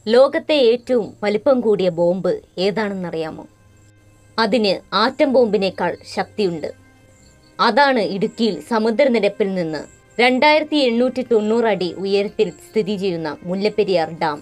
ലോകത്തെ ഏറ്റവും വലിപ്പം കൂടിയ ബോംബ് ഏതാണെന്നറിയാമോ അതിന് ആറ്റം ബോംബിനേക്കാൾ ശക്തിയുണ്ട് അതാണ് ഇടുക്കിയിൽ സമുദ്രനിരപ്പിൽ നിന്ന് രണ്ടായിരത്തി എണ്ണൂറ്റി തൊണ്ണൂറ് അടി ഉയരത്തിൽ സ്ഥിതി ചെയ്യുന്ന മുല്ലപ്പെരിയാർ ഡാം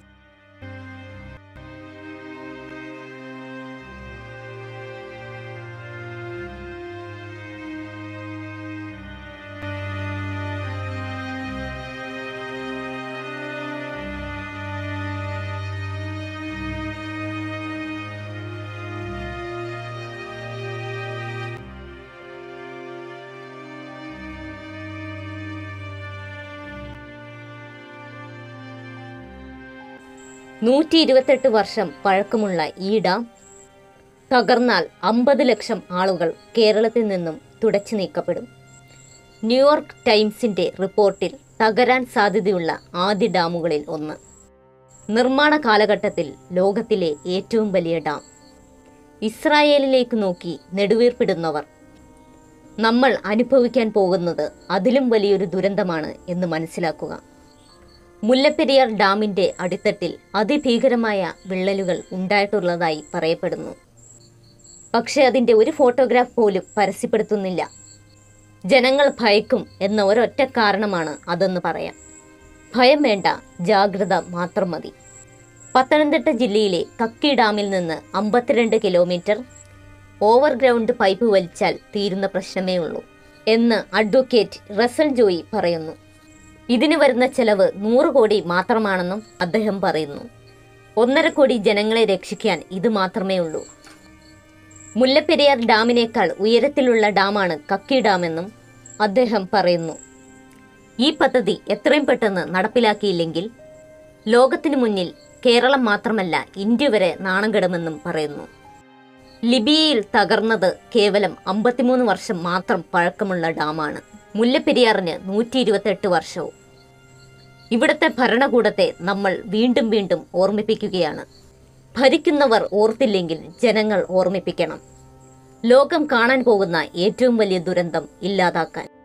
നൂറ്റി ഇരുപത്തെട്ട് വർഷം പഴക്കമുള്ള ഈ ഡാം തകർന്നാൽ അമ്പത് ലക്ഷം ആളുകൾ കേരളത്തിൽ നിന്നും തുടച്ചു നീക്കപ്പെടും ന്യൂയോർക്ക് ടൈംസിന്റെ റിപ്പോർട്ടിൽ തകരാൻ സാധ്യതയുള്ള ആദ്യ ഡാമുകളിൽ ഒന്ന് നിർമ്മാണ കാലഘട്ടത്തിൽ ലോകത്തിലെ ഏറ്റവും വലിയ ഡാം ഇസ്രായേലിലേക്ക് നോക്കി നെടുവീർപ്പിടുന്നവർ നമ്മൾ അനുഭവിക്കാൻ പോകുന്നത് അതിലും വലിയൊരു ദുരന്തമാണ് എന്ന് മനസ്സിലാക്കുക മുല്ലപ്പെരിയാർ ഡാമിന്റെ അടിത്തട്ടിൽ അതിഭീകരമായ വിള്ളലുകൾ ഉണ്ടായിട്ടുള്ളതായി പറയപ്പെടുന്നു പക്ഷേ അതിന്റെ ഒരു ഫോട്ടോഗ്രാഫ് പോലും പരസ്യപ്പെടുത്തുന്നില്ല ജനങ്ങൾ ഭയക്കും എന്ന ഒരൊറ്റ കാരണമാണ് അതെന്ന് പറയാം ഭയം വേണ്ട ജാഗ്രത മാത്രം മതി പത്തനംതിട്ട ജില്ലയിലെ കക്കി ഡാമിൽ നിന്ന് അമ്പത്തിരണ്ട് കിലോമീറ്റർ ഓവർഗ്രൗണ്ട് പൈപ്പ് വലിച്ചാൽ തീരുന്ന പ്രശ്നമേ ഉള്ളൂ എന്ന് അഡ്വക്കേറ്റ് റസൽ ജോയി പറയുന്നു ഇതിന് വരുന്ന ചെലവ് നൂറ് കോടി മാത്രമാണെന്നും അദ്ദേഹം പറയുന്നു ഒന്നര കോടി ജനങ്ങളെ രക്ഷിക്കാൻ ഇത് മാത്രമേ ഉള്ളൂ മുല്ലപ്പെരിയാർ ഡാമിനേക്കാൾ ഉയരത്തിലുള്ള ഡാമാണ് കക്കി ഡാമെന്നും അദ്ദേഹം പറയുന്നു ഈ പദ്ധതി എത്രയും പെട്ടെന്ന് നടപ്പിലാക്കിയില്ലെങ്കിൽ ലോകത്തിനു മുന്നിൽ കേരളം മാത്രമല്ല ഇന്ത്യ വരെ നാണം കെടുമെന്നും പറയുന്നു ലിബിയയിൽ തകർന്നത് കേവലം അമ്പത്തിമൂന്ന് വർഷം മാത്രം പഴക്കമുള്ള ഡാമാണ് മുല്ലപ്പെരിയാറിന് നൂറ്റി ഇരുപത്തെട്ട് വർഷവും ഇവിടുത്തെ ഭരണകൂടത്തെ നമ്മൾ വീണ്ടും വീണ്ടും ഓർമ്മിപ്പിക്കുകയാണ് ഭരിക്കുന്നവർ ഓർത്തില്ലെങ്കിൽ ജനങ്ങൾ ഓർമ്മിപ്പിക്കണം ലോകം കാണാൻ പോകുന്ന ഏറ്റവും വലിയ ദുരന്തം ഇല്ലാതാക്കാൻ